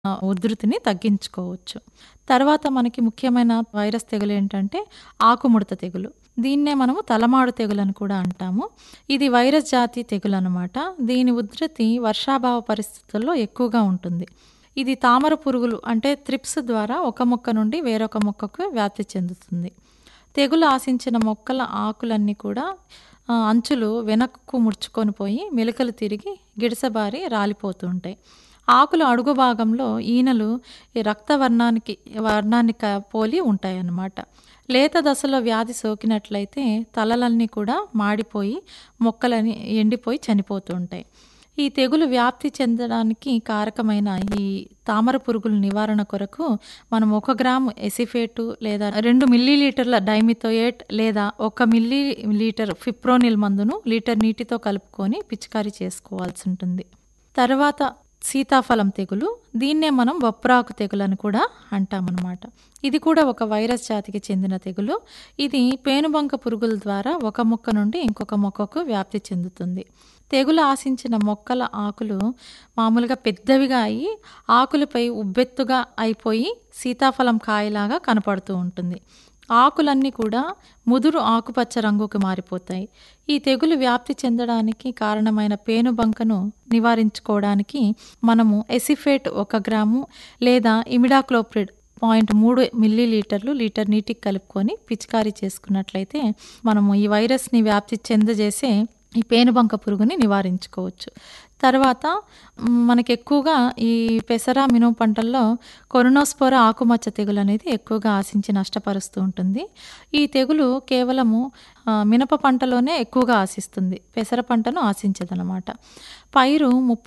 ఆహ్, ఉధృతిని తగ్గించుకోవచ్చు. తర్వాత మనకి ముఖ్యమైన వైరస్ తెగులేంటంటే ఆకుముడత తెగులు. దీన్నే మనము తలమాడు తెగులని కూడా అంటాము. ఇది వైరస్ జాతి తెగులనమాట. దీని ఉధృతి వర్షాభావ పరిస్థితుల్లో ఎక్కువగా ఉంటుంది. ఇది తామర పురుగులు అంటే త్రిప్స్ ద్వారా ఒక మొక్క నుండి వేరొక మొక్కకు వ్యాప్తి చెందుతుంది. తెగులు ఆశించిన మొక్కల ఆకులన్నీ కూడా ఆహ్, అంచులు వెనక్కు ముడుచుకొని పోయి మెలికలు తిరిగి గిడసబారి రాలిపోతూ ఉంటాయి. ఆకుల అడుగు భాగంలో ఈనెలు ఈ రక్త వర్ణానికి వర్ణాన్ని క పోలి ఉంటాయన్నమాట. లేత దశలో వ్యాధి సోకినట్లయితే తలలన్నీ కూడా మాడిపోయి మొక్కలని ఎండిపోయి చనిపోతూ ఉంటాయి. ఈ తెగులు వ్యాప్తి చెందడానికి కారకమైన ఈ తామర పురుగుల నివారణ కొరకు మనం 1 గ్రాము ఎసిఫేటు లేదా 2 మిల్లీ లీటర్ల డైమిథోయేట్ లేదా 1 మిల్లీ లీటర్ ఫిప్రోనిల్ మందును లీటర్ నీటితో కలుపుకొని పిచికారీ చేసుకోవాల్సుంటుంది. తర్వాత సీతాఫలం తెగులు. దీన్నే మనం బొప్రాకు తెగులని కూడా అంటామనమాట. ఇది కూడా ఒక వైరస్ జాతికి చెందిన తెగులు. ఇది పేనుబంక పురుగుల ద్వారా ఒక మొక్క నుండి ఇంకొక మొక్కకు వ్యాప్తి చెందుతుంది. తెగులు ఆశించిన మొక్కల ఆకులు మామూలుగా పెద్దవిగా అయ్యి ఆకులపై ఉబ్బెత్తుగా అయిపోయి సీతాఫలం కాయలాగా కనపడుతూ ఉంటుంది. ఆకులన్నీ కూడా ముదురు ఆకుపచ్చ రంగుకి మారిపోతాయి. ఈ తెగులు వ్యాప్తి చెందడానికి కారణమైన పేనుబంకను నివారించుకోవడానికి మనము ఎసిఫేట్ 1 గ్రాము లేదా ఇమిడాక్లోప్రిడ్ 0.3 మిల్లీ లీటర్లు లీటర్ నీటికి కలుపుకొని పిచికారీ చేసుకున్నట్లయితే మనము ఈ వైరస్‌ని వ్యాప్తి చెందజేసే ఈ పేనుబంక పురుగుని నివారించుకోవచ్చు. తర్వాత హ్మ్, మనకెక్కువగా ఈ పెసర, మినుము పంటల్లో కొరినోస్పోరా ఆకుమచ్చ తెగులనేది ఎక్కువగా ఆశించి నష్టపరుస్తూ ఉంటుంది. ఈ తెగులు కేవలము ఆహ్, మినప పంటలోనే ఎక్కువగా ఆశిస్తుంది. పెసర పంటను ఆశించదనమాట. పైరు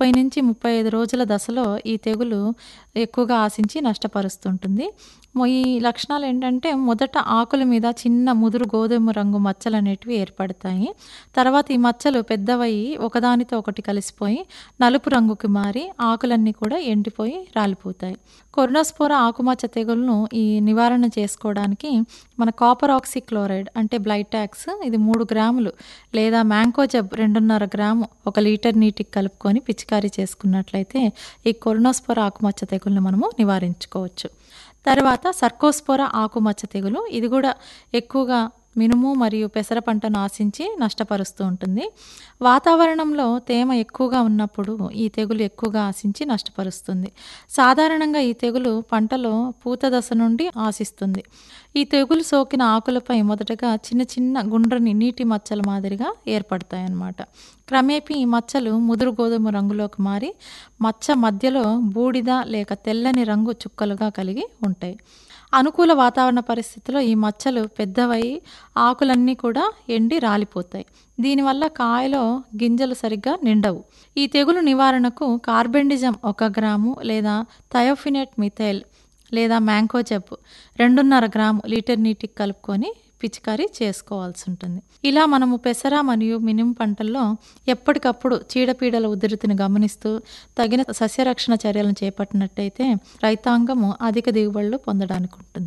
30-35 రోజుల దశలో ఈ తెగులు ఎక్కువగా ఆశించి నష్టపరుస్తుంటుంది. మొ ఈ లక్షణాలేంటంటే మొదట ఆకుల మీద చిన్న ముదురు గోధుమ రంగు మచ్చలనేటివి ఏర్పడతాయి. తర్వాత ఈ మచ్చలు పెద్దవయ్యి ఒకదానితో ఒకటి కలిసిపోయి నలుపు రంగుకి మారి ఆకులన్నీ కూడా ఎండిపోయి రాలిపోతాయి. కొరినోస్పోరా ఆకుమచ్చ తెగులును ఈ నివారణ చేసుకోవడానికి మన కాపర్ ఆక్సీ క్లోరైడ్ అంటే బ్లైటాక్స్ ఇది 3 గ్రాములు లేదా మ్యాంకోజెబ్ 2.5 గ్రాము ఒక లీటర్ నీటికి కలుపుకొని పిచికారీ చేసుకున్నట్లయితే ఈ కొరినోస్పోరా ఆకుమచ్చ తెగులును మనము నివారించుకోవచ్చు. తర్వాత సర్కోస్పోరా ఆకుమచ్చ తెగులు. ఇది కూడా ఎక్కువగా మినుము మరియు పెసర పంటను ఆశించి నష్టపరుస్తూ ఉంటుంది. వాతావరణంలో తేమ ఎక్కువగా ఉన్నప్పుడు ఈ తెగులు ఎక్కువగా ఆశించి నష్టపరుస్తుంది. సాధారణంగా ఈ తెగులు పంటలో పూత దశ నుండి ఆశిస్తుంది. ఈ తెగులు సోకిన ఆకులపై మొదటగా చిన్న చిన్న గుండ్రని నీటి మచ్చల మాదిరిగా ఏర్పడతాయన్నమాట. క్రమేపీ ఈ మచ్చలు ముదురు గోధుమ రంగులోకి మారి మచ్చ మధ్యలో బూడిద లేక తెల్లని రంగు చుక్కలుగా కలిగి ఉంటాయి. అనుకూల వాతావరణ పరిస్థితిలో ఈ మచ్చలు పెద్దవై ఆకులన్నీ కూడా ఎండి రాలిపోతాయి. దీనివల్ల కాయలో గింజలు సరిగ్గా నిండవు. ఈ తెగులు నివారణకు కార్బెండిజమ్ 1 గ్రాము లేదా థయోఫినేట్ మిథైల్ లేదా మ్యాంకోజెబ్ 2.5 గ్రాము లీటర్ నీటికి కలుపుకొని పిచికారీ చేసుకోవాల్సుంటుంది. ఇలా మనము పెసర మరియు మినుము పంటల్లో ఎప్పటికప్పుడు చీడపీడల ఉధృతిని గమనిస్తూ తగిన సస్యరక్షణ చర్యలను చేపట్టినట్టయితే రైతాంగము అధిక దిగుబడులు పొందడానికుంటుంది.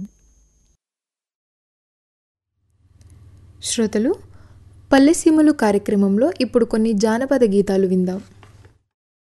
శ్రోతలు పల్లెసీమలు కార్యక్రమంలో ఇప్పుడు కొన్ని జానపద గీతాలు విందాం.